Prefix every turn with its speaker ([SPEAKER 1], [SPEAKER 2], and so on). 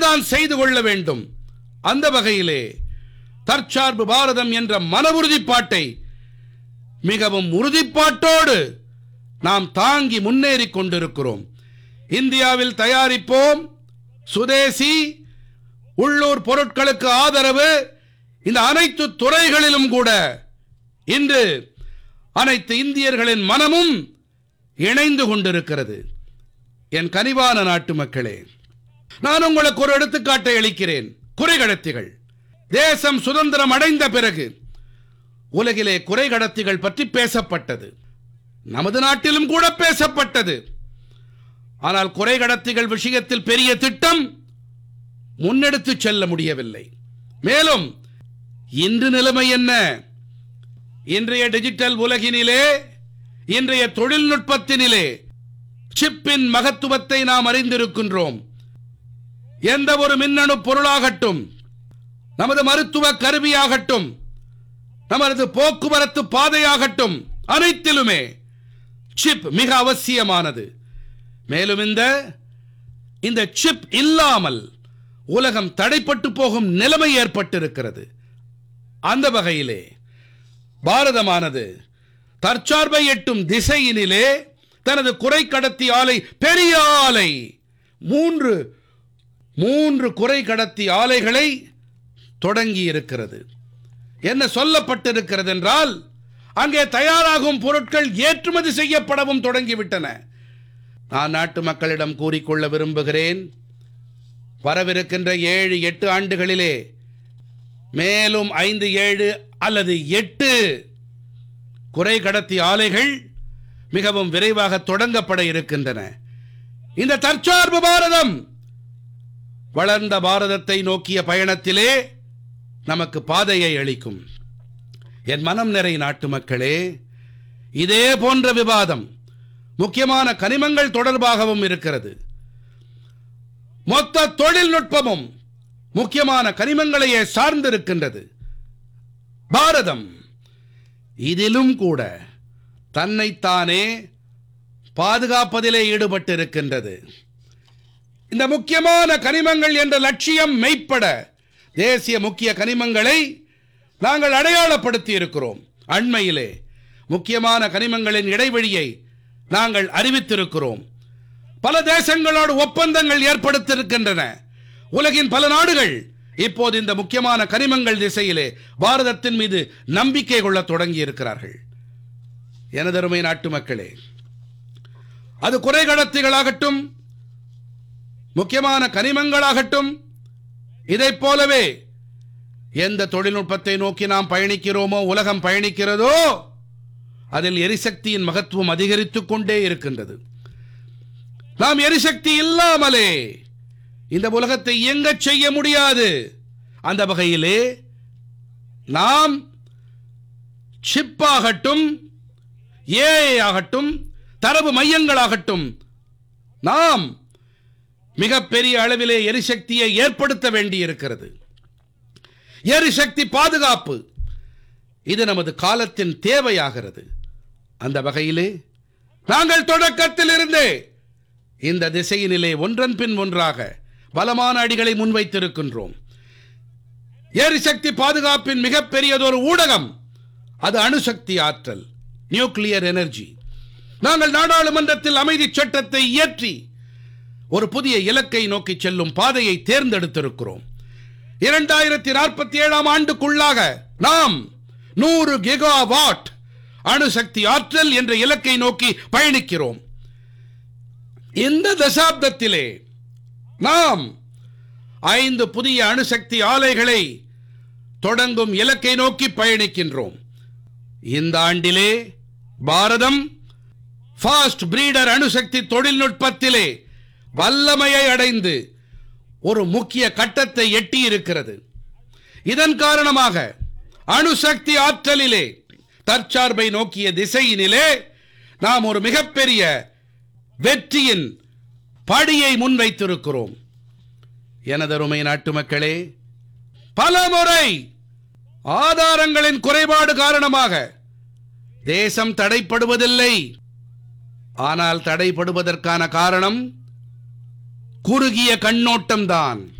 [SPEAKER 1] தான் செய்து கொள்ள வேண்டும் அந்த வகையிலே தற்சார்பு பாரதம் என்ற மன உறுதிப்பாட்டை மிகவும் உறுதிப்பாட்டோடு நாம் தாங்கி முன்னேறிக் கொண்டிருக்கிறோம் இந்தியாவில் தயாரிப்போம் சுதேசி உள்ளூர் பொருட்களுக்கு ஆதரவு இந்த அனைத்து துறைகளிலும் கூட இன்று அனைத்து இந்தியர்களின் மனமும் இணைந்து கொண்டிருக்கிறது என் கனிவான நாட்டு மக்களே நான் உங்களுக்கு ஒரு எடுத்துக்காட்டை அளிக்கிறேன் குறைகடத்திகள் தேசம் சுதந்திரம் அடைந்த பிறகு உலகிலே குறைகடத்திகள் பற்றி பேசப்பட்டது நமது நாட்டிலும் கூட பேசப்பட்டது ஆனால் குறைகடத்திகள் விஷயத்தில் பெரிய திட்டம் முன்னெடுத்துச் செல்ல முடியவில்லை மேலும் இன்று நிலைமை என்ன இன்றைய டிஜிட்டல் உலகினிலே இன்றைய தொழில்நுட்பத்தினிலே சிப்பின் மகத்துவத்தை நாம் அறிந்திருக்கின்றோம் எந்த ஒரு மின்னணு பொருளாகட்டும் நமது மருத்துவ கருவியாகட்டும் நமது போக்குவரத்து பாதையாகட்டும் அனைத்திலுமே சிப் மிக அவசியமானது மேலும் இந்த இந்த சிப் இல்லாமல் உலகம் தடைப்பட்டு போகும் நிலைமை ஏற்பட்டிருக்கிறது அந்த வகையிலே பாரதமானது தற்சார்பை எட்டும் திசையினிலே தனது குறை கடத்தி ஆலை பெரிய ஆலை மூன்று மூன்று குறை கடத்தி ஆலைகளை தொடங்கி இருக்கிறது என்ன சொல்லப்பட்டிருக்கிறது என்றால் அங்கே தயாராகும் பொருட்கள் ஏற்றுமதி செய்யப்படவும் தொடங்கிவிட்டன நான் நாட்டு மக்களிடம் கூறிக்கொள்ள விரும்புகிறேன் வரவிருக்கின்ற ஏழு எட்டு ஆண்டுகளிலே மேலும் ஐந்து ஏழு அல்லது எட்டு குறை கடத்தி ஆலைகள் மிகவும் விரைவாக தொடங்கப்பட இருக்கின்றன இந்த தற்சார்பு பாரதம் வளர்ந்த பாரதத்தை நோக்கிய பயணத்திலே நமக்கு பாதையை அளிக்கும் என் மனம் நிறை நாட்டு மக்களே இதே போன்ற விவாதம் முக்கியமான கனிமங்கள் தொடர்பாகவும் இருக்கிறது மொத்த தொழில்நுட்பமும் முக்கியமான கனிமங்களையே சார்ந்திருக்கின்றது பாரதம் இதிலும் கூட தன்னைத்தானே பாதுகாப்பதிலே ஈடுபட்டிருக்கின்றது இந்த முக்கியமான கனிமங்கள் என்ற லட்சியம் மெய்ப்பட தேசிய முக்கிய கனிமங்களை நாங்கள் அடையாளப்படுத்தி இருக்கிறோம் அண்மையிலே முக்கியமான கனிமங்களின் இடைவெளியை நாங்கள் அறிவித்திருக்கிறோம் பல தேசங்களோடு ஒப்பந்தங்கள் ஏற்படுத்தியிருக்கின்றன உலகின் பல நாடுகள் இப்போது இந்த முக்கியமான கனிமங்கள் திசையிலே பாரதத்தின் மீது நம்பிக்கை கொள்ளத் தொடங்கி இருக்கிறார்கள் எனதருமை நாட்டு மக்களே அது குறை கடத்திகளாகட்டும் முக்கியமான கனிமங்களாகட்டும் இதைப் போலவே எந்த தொழில்நுட்பத்தை நோக்கி நாம் பயணிக்கிறோமோ உலகம் பயணிக்கிறதோ அதில் எரிசக்தியின் மகத்துவம் அதிகரித்துக் கொண்டே இருக்கின்றது நாம் எரிசக்தி இல்லாமலே இந்த உலகத்தை இயங்கச் செய்ய முடியாது அந்த வகையிலே நாம் சிப்பாகட்டும் ஏஐ ஆகட்டும் தரவு மையங்களாகட்டும் நாம் மிகப்பெரிய அளவிலே எரிசக்தியை ஏற்படுத்த வேண்டியிருக்கிறது எரிசக்தி பாதுகாப்பு இது நமது காலத்தின் தேவையாகிறது அந்த வகையிலே நாங்கள் தொடக்கத்தில் இருந்தே இந்த திசையினிலே ஒன்றன் பின் ஒன்றாக பலமான அடிகளை முன்வைத்திருக்கின்றோம் எரிசக்தி பாதுகாப்பின் மிகப்பெரியதொரு ஊடகம் அது அணுசக்தி ஆற்றல் நியூக்ளியர் எனர்ஜி நாங்கள் நாடாளுமன்றத்தில் அமைதி சட்டத்தை இயற்றி ஒரு புதிய இலக்கை நோக்கி செல்லும் பாதையை தேர்ந்தெடுத்திருக்கிறோம் இரண்டாயிரத்தி நாற்பத்தி ஏழாம் ஆண்டுக்குள்ளாக நாம் நூறு கிகாவாட் அணுசக்தி ஆற்றல் என்ற இலக்கை நோக்கி பயணிக்கிறோம் இந்த தசாப்தத்திலே நாம் ஐந்து புதிய அணுசக்தி ஆலைகளை தொடங்கும் இலக்கை நோக்கி பயணிக்கின்றோம் இந்த ஆண்டிலே பாரதம் ஃபாஸ்ட் பிரீடர் அணுசக்தி தொழில்நுட்பத்திலே வல்லமையை அடைந்து ஒரு முக்கிய கட்டத்தை எட்டியிருக்கிறது இதன் காரணமாக அணுசக்தி ஆற்றலிலே தற்சார்பை நோக்கிய திசையினிலே நாம் ஒரு மிகப்பெரிய வெற்றியின் படியை முன்வைத்திருக்கிறோம் எனதருமை நாட்டு மக்களே பலமுறை ஆதாரங்களின் குறைபாடு காரணமாக தேசம் தடைப்படுவதில்லை ஆனால் தடைப்படுவதற்கான காரணம் குறுகிய கண்ணோட்டம்தான்